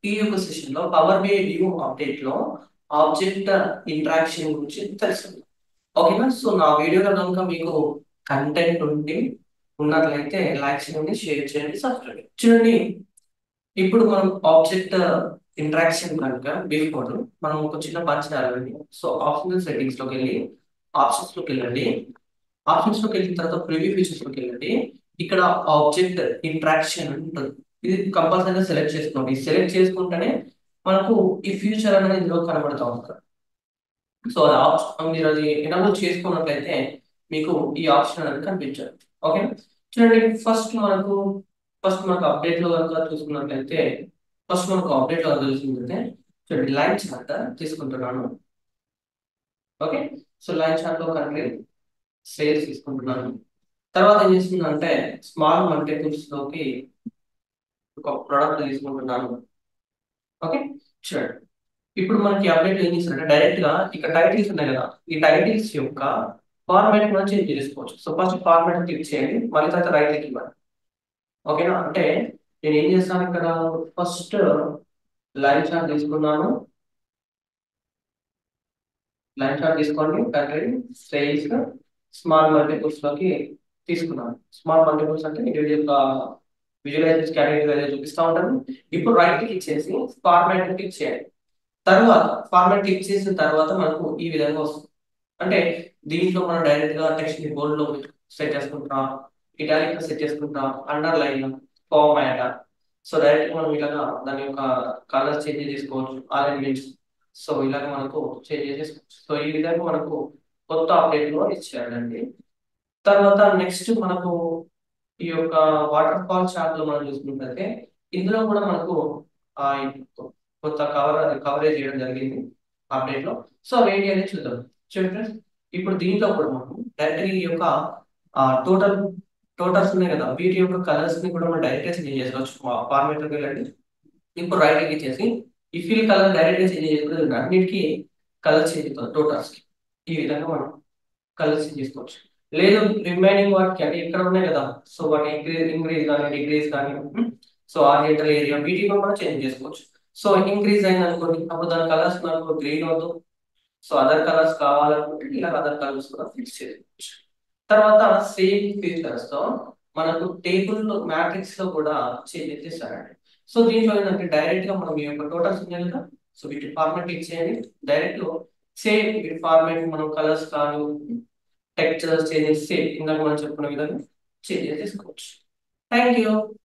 ఈ యొక్క సెషన్ లో పవర్ బి వ్యూ అప్డేట్ లో ఆబ్జెక్ట్ ఇంటరాక్షన్ గురించి తెలుసుకుందాం ఓకేనా సో నా వీడియోలో కనుక మీకు కంటెంట్ ఉండి ఉన్నట్లయితే లైక్ చేయండి షేర్ చేయండి సబ్స్క్రైబ్ చూడండి ఇప్పుడు మనం ఆబ్జెక్ట్ ఇంటరాక్షన్ కనుక బిఫోర్ మనం ఒక చిన్న పని చేయాలండి సో ఆప్షనల్ సెట్టింగ్స్ లోకి వెళ్ళి ఆప్షన్స్ లోకి వెళ్ళండి ఆప్షన్స్ లోకి వెళ్ళిన తర్వాత ప్రివ్యూ ఫీచర్స్ లోకి వెళ్ళండి ఇక్కడ ఆబ్జెక్ట్ ఇంటరాక్షన్ ఉంటుంది ఇది కంపల్సరీగా సెలెక్ట్ చేసుకోండి సెలెక్ట్ చేసుకుంటేనే మనకు ఈ ఫ్యూచర్ అనేది ఇందులో కనబడుతూ ఉంటుంది సో అది ఆప్షన్ మీరు అది ఎనబుల్ చేసుకున్నట్లయితే మీకు ఈ ఆప్షన్ అనేది కనిపించదు ఓకే చూడండి ఫస్ట్ మనకు ఫస్ట్ మనకు అప్డేట్ లో కనుక చూసుకున్నట్లయితే ఫస్ట్ మనకు అప్డేట్ లో తెలిసిందంటే చూడండి లైన్ చార్ట్ తీసుకుంటున్నాను ఓకే సో లైన్ చార్ట్ లో కంట్రీ సేల్స్ తీసుకుంటున్నాను తర్వాత ఏం చేస్తుందంటే స్మాల్ మల్టిపుల్స్ లోకి ఒక ప్రోడక్ట్ తీసుకుంటున్నాను ఓకే చూడండి ఇప్పుడు మనకి అప్డేట్ ఏం చేస్తారంటే డైరెక్ట్ గా ఇక్కడ టైటిల్స్ ఉన్నాయి కదా ఈ టైటిల్స్ యొక్క ఫార్మాట్ కూడా చేంజ్ చేసుకోవచ్చు సో ఫస్ట్ ఫార్మాట్ క్లిక్ చేయండి మళ్ళీ తర్వాత రైట్ క్లిక్ ఇవ్వండి ఓకేనా అంటే నేను ఏం చేస్తాను ఇక్కడ ఫస్ట్ లైన్ చార్ట్ తీసుకున్నాను లైన్ చార్ట్ తీసుకోండి కంట్రీ సేల్స్ స్మాల్ మల్టిపుల్స్ లోకి తీసుకున్నాను స్మాల్ మల్టిపుల్స్ అంటే ఇండివిజువల్ విజువలైజేషన్ కేటగిరీ చూపిస్తూ ఉంటాను ఇప్పుడు రైట్ క్లిక్ చేసి ఫార్మాట్ క్లిక్ చేయండి తర్వాత ఫార్మాట్ క్లిక్ చేసిన తర్వాత మనకు ఈ విధంగా వస్తుంది అంటే దీంట్లో మనం డైరెక్ట్ గా టెక్స్ట్ ని బోల్డ్ లో సెట్ చేసుకుంటాం ఇటాలిక్ సెట్ చేసుకుంటాం underline format so direct మనం ఇలాగా దాని యొక్క కలర్ చేంజ్ చేసుకోవచ్చు అలైన్మెంట్స్ సో ఇలాగ మనకు చేంజ్ చేసుకోవచ్చు సో ఈ విధంగా మనకు కొత్త అప్డేట్ లో ఇచ్చాడండి తర్వాత నెక్స్ట్ మనకు ఈ యొక్క వాటర్ ఫాల్ చార్ట్ లో మనం చూసుకున్నట్లయితే ఇందులో కూడా మనకు ఆ కొత్త కవర్ కవరేజ్ చేయడం జరిగింది అప్డేట్ లో సో అవి ఏంటి అనేది చూద్దాం చూడండి ఫ్రెండ్స్ ఇప్పుడు దీంట్లో కూడా మనం డైరెక్ట్ ఈ యొక్క టోటల్ టోటల్స్ ఉన్నాయి కదా వీటి యొక్క కలర్స్ ని కూడా మనం డైరెక్ట్ గా చేంజ్ చేసుకోవచ్చు ఫార్మేట్ లోకి వెళ్ళండి ఇప్పుడు రైట్ క్లిక్ చేసి ఈ ఫిల్ కలర్ డైరెక్ట్ గా చేంజ్ చేసుకుంటే అన్నిటికీ కలర్ చేంజ్ అవుతుంది టోటల్స్ కి ఈ విధంగా మనం కలర్ చేంజ్ చేసుకోవచ్చు లేదు రిమైనింగ్ వాటికి అంటే ఇక్కడ ఉన్నాయి కదా సో వాటి ఇంక్రీజ్ ఇంక్రీజ్ కానీ డిక్రీజ్ కానీ సో ఆర్జెంటల్ ఏరియా వీటిని కూడా మనం చేంజ్ చేసుకోవచ్చు సో ఇంక్రీజ్ అయింది అనుకోండి అప్పుడు దాని కలర్స్ మనకు గ్రీన్ వద్దు సో అదర్ కలర్స్ కావాలనుకుంటే ఇలా అదర్ కలర్స్ కూడా ఫిక్స్ చేసుకోవచ్చు తర్వాత సేమ్ ఫీచర్స్ తో మనకు టేబుల్ మ్యాట్రిక్స్ లో కూడా చేంజ్ చేస్తారండి సో దీంట్లో ఏంటంటే డైరెక్ట్ గా మనం ఈ యొక్క టోటల్స్ ఉన్నాయి కదా సో వీటి ఫార్మాట్ క్లిక్ చేయండి డైరెక్ట్ లో సేమ్ వీటి ఫార్మాట్ మనం కలర్స్ కానీ టెక్చర్స్ చేంజెస్ సేమ్ ఇందాక మనం చెప్పుకున్న విధంగా చేంజ్ చేసుకోవచ్చు థ్యాంక్ యూ